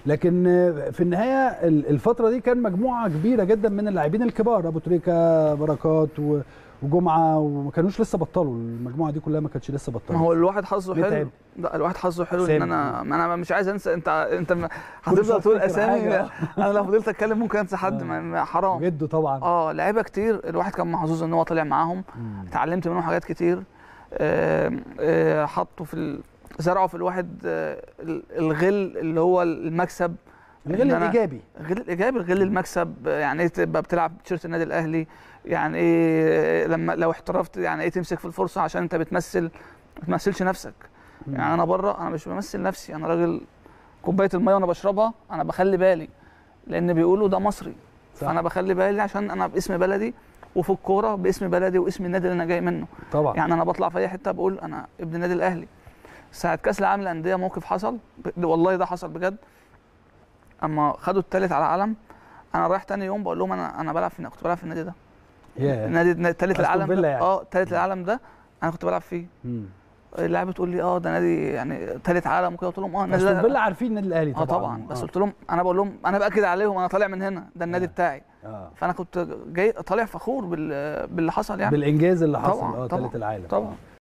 لكن آه، في النهايه ال- الفتره دي كان مجموعه كبيره جدا من اللاعبين الكبار ابو تريكه بركات و- وجمعه وما كانوش لسه بطلوا المجموعه دي كلها ما كانتش لسه ما بطلوا هو الواحد حظه متعب. حلو لا الواحد حظه حلو ان سامي. انا ما انا مش عايز انسى انت انت م- شوية هتفضل تقول أفتكر اسامي حاجة. انا لو فضلت اتكلم ممكن انسى حد آه. ما- ما- حرام جده طبعا اه لعيبه كتير الواحد كان محظوظ ان هو طلع معاهم مم. اتعلمت منهم حاجات كتير آه، آه، حطوا في ال... زرعوا في الواحد آه، ال- الغل اللي هو المكسب الغل إن أنا- الايجابي الغل الايجابي الغل المكسب آه، يعني ايه تبقى بتلعب تيشيرت النادي الاهلي يعني ايه لما لو احترفت يعني ايه تمسك في الفرصه عشان انت بتمثل ما تمثلش نفسك مم. يعني انا بره انا مش بمثل نفسي انا راجل كوبايه الميه وانا بشربها انا بخلي بالي لان بيقولوا ده مصري صح. فانا بخلي بالي عشان انا باسم بلدي وفي الكوره باسم بلدي واسم النادي اللي انا جاي منه طبعا يعني انا بطلع في اي حته بقول انا ابن النادي الاهلي ساعه كاس العالم للانديه موقف حصل ب- والله ده حصل بجد اما خدوا الثالث على العالم انا رايح تاني يوم بقول لهم انا انا بلعب في كنت بلعب في النادي ده ياه النادي الثالث أستون العالم فيلا ده يعني. اه ثالث العالم ده انا كنت بلعب فيه مم. اللعيبه تقول لي اه ده نادي يعني ثالث عالم وكده قلت لهم اه النادي استون ده فيلا عارفين النادي الاهلي اه طبعا طبعا بس قلت لهم انا بقول لهم انا باكد عليهم انا طالع من هنا ده النادي آه. بتاعي آه. فانا كنت جاي طالع فخور بال- باللي حصل يعني بالانجاز اللي حصل طبعاً، اه طبعاً، ثالث العالم طبعا